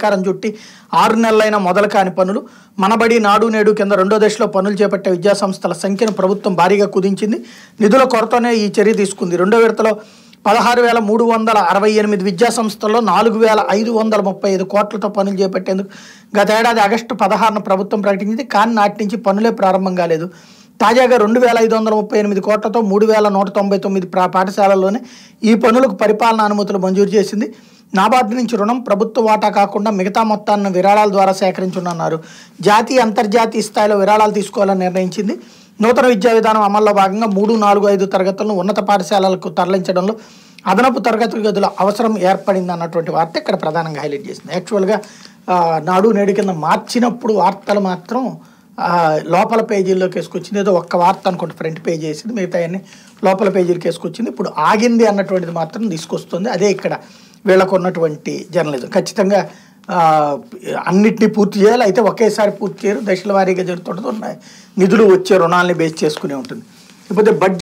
శ్రీకారం చుట్టి ఆరు నెలలైన మొదలు కాని పనులు మనబడి నాడు నేడు కింద రెండో దశలో పనులు చేపట్టే విద్యా సంస్థల సంఖ్యను ప్రభుత్వం భారీగా కుదించింది నిధుల కొరతనే ఈ చర్య తీసుకుంది రెండో విడతలో పదహారు వేల మూడు వందల అరవై ఎనిమిది విద్యా సంస్థల్లో నాలుగు వేల ఐదు వందల ముప్పై ఐదు కోట్లతో పనులు చేపట్టేందుకు గత ఏడాది ఆగస్టు పదహారున ప్రభుత్వం ప్రకటించింది కానీ నాటి నుంచి పనులే ప్రారంభం కాలేదు తాజాగా రెండు వేల ఐదు వందల ముప్పై ఎనిమిది కోట్లతో మూడు వేల నూట తొంభై తొమ్మిది ప్రా పాఠశాలల్లోనే ఈ పనులకు పరిపాలనా అనుమతులు మంజూరు చేసింది నాబార్డు నుంచి రుణం ప్రభుత్వ వాటా కాకుండా మిగతా మొత్తాన్ని విరాళాల ద్వారా సేకరించనున్నారు జాతీయ అంతర్జాతీయ స్థాయిలో విరాళాలు తీసుకోవాలని నిర్ణయించింది నూతన విద్యా విధానం అమల్లో భాగంగా మూడు నాలుగు ఐదు తరగతులను ఉన్నత పాఠశాలలకు తరలించడంలో అదనపు తరగతి గదుల అవసరం ఏర్పడింది అన్నటువంటి వార్త ఇక్కడ ప్రధానంగా హైలైట్ చేసింది యాక్చువల్గా ఆ, నాడు నేడు కింద మార్చినప్పుడు వార్తలు మాత్రం ఆ, లోపల పేజీల్లోకి వేసుకొచ్చింది ఏదో ఒక్క వార్త అనుకుంటే ఫ్రంట్ పేజీ వేసింది మిగతా అన్ని లోపల పేజీలకి వేసుకొచ్చింది ఇప్పుడు ఆగింది అన్నటువంటిది మాత్రం తీసుకొస్తుంది అదే ఇక్కడ వీళ్ళకు ఉన్నటువంటి జర్నలిజం ఖచ్చితంగా ఆ, అన్నిటినీ పూర్తి చేయాలి అయితే ఒకేసారి పూర్తి చేయరు దశల వారీగా జరుగుతుంటుంది ఉన్నాయి నిధులు వచ్చే రుణాలని బేస్ చేసుకునే ఉంటుంది ఇకపోతే బడ్జెట్